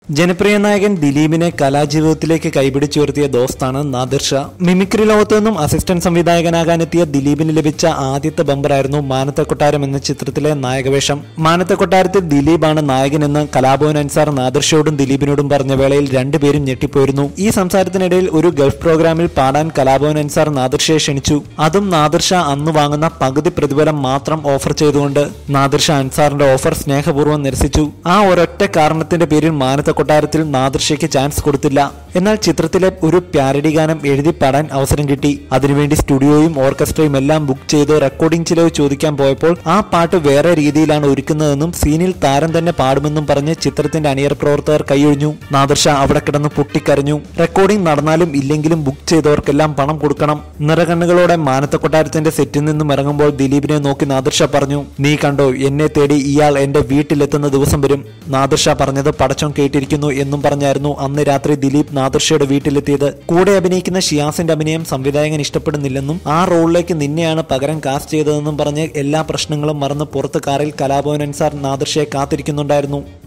ജനപ്രിയ നായകൻ ദിലീപിനെ കലാജീവിതത്തിലേക്ക് കൈപിടിച്ചുയർത്തിയ ദോസ്താണ് നാദിർ ഷാ മിമിക്രി ലോകത്തു നിന്നും അസിസ്റ്റന്റ് സംവിധായകനാകാനെത്തിയ ദിലീപിന് ലഭിച്ച ആദ്യത്തെ ബമ്പറായിരുന്നു മാനത്തെ കൊട്ടാരം എന്ന ചിത്രത്തിലെ നായകവേഷം മാനത്തെ കൊട്ടാരത്തിൽ ദിലീപാണ് നായകനെന്ന് കലാഭവൻ അൻസാർ നാദിർ ഷയോടും ദിലീപിനോടും പറഞ്ഞ വേളയിൽ രണ്ടുപേരും ഞെട്ടിപ്പോയിരുന്നു ഈ സംസാരത്തിനിടയിൽ ഒരു ഗൾഫ് പ്രോഗ്രാമിൽ പാടാൻ കലാഭവൻ അൻസാർ നാദിർ ഷയെ ക്ഷണിച്ചു അതും നാദിർ ഷാ അന്ന് വാങ്ങുന്ന പകുതി പ്രതിഫലം മാത്രം ഓഫർ ചെയ്തുകൊണ്ട് നാദിർ ഷാ അൻസാറിന്റെ ഓഫർ സ്നേഹപൂർവ്വം നിരസിച്ചു ആ ഒരൊറ്റ കാരണത്തിന്റെ പേരിൽ മാനത്തെ കൊട്ടാരത്തിൽ നാദിർഷയ്ക്ക് ചാൻസ് കൊടുത്തില്ല എന്നാൽ ചിത്രത്തിലെ ഒരു പ്യാരഡി ഗാനം എഴുതി പാടാൻ അവസരം കിട്ടി അതിനുവേണ്ടി സ്റ്റുഡിയോയും ഓർക്കസ്ട്രയും എല്ലാം ബുക്ക് ചെയ്ത് റെക്കോർഡിംഗ് ചിലവ് ചോദിക്കാൻ പോയപ്പോൾ ആ പാട്ട് വേറെ രീതിയിലാണ് ഒരുക്കുന്നതെന്നും സീനിൽ താരം തന്നെ പാടുമെന്നും പറഞ്ഞ് ചിത്രത്തിന്റെ അണിയർ പ്രവർത്തകർ കൈയൊഴിഞ്ഞു നാദിർഷ അവിടെ കിടന്ന് പൊട്ടിക്കരഞ്ഞു റെക്കോർഡിംഗ് നടന്നാലും ഇല്ലെങ്കിലും ബുക്ക് ചെയ്തവർക്കെല്ലാം പണം കൊടുക്കണം നിറകണ്ണുകളോടെ മാനത്തെ കൊട്ടാരത്തിന്റെ സെറ്റിൽ നിന്നും ഇറങ്ങുമ്പോൾ ദിലീപിനെ നോക്കി നാദിർഷ പറഞ്ഞു നീ കണ്ടോ എന്നെ തേടി ഇയാൾ എന്റെ വീട്ടിലെത്തുന്ന ദിവസം വരും നാദിർഷ പറഞ്ഞത് പടച്ചോൻ കേട്ടിരിക്കുന്നു എന്നും പറഞ്ഞായിരുന്നു അന്ന് രാത്രി ദിലീപ് നാദിർഷയുടെ വീട്ടിലെത്തിയത് കൂടെ അഭിനയിക്കുന്ന ഷിയാസിന്റെ അഭിനയം സംവിധായകൻ ഇഷ്ടപ്പെടുന്നില്ലെന്നും ആ റോളിലേക്ക് നിന്നെയാണ് പകരം കാസ്റ്റ് ചെയ്തതെന്നും പറഞ്ഞ് എല്ലാ പ്രശ്നങ്ങളും മറന്ന് പുറത്ത് കാറിൽ കലാഭവൻ അൻസാർ നാദിർഷയെ കാത്തിരിക്കുന്നുണ്ടായിരുന്നു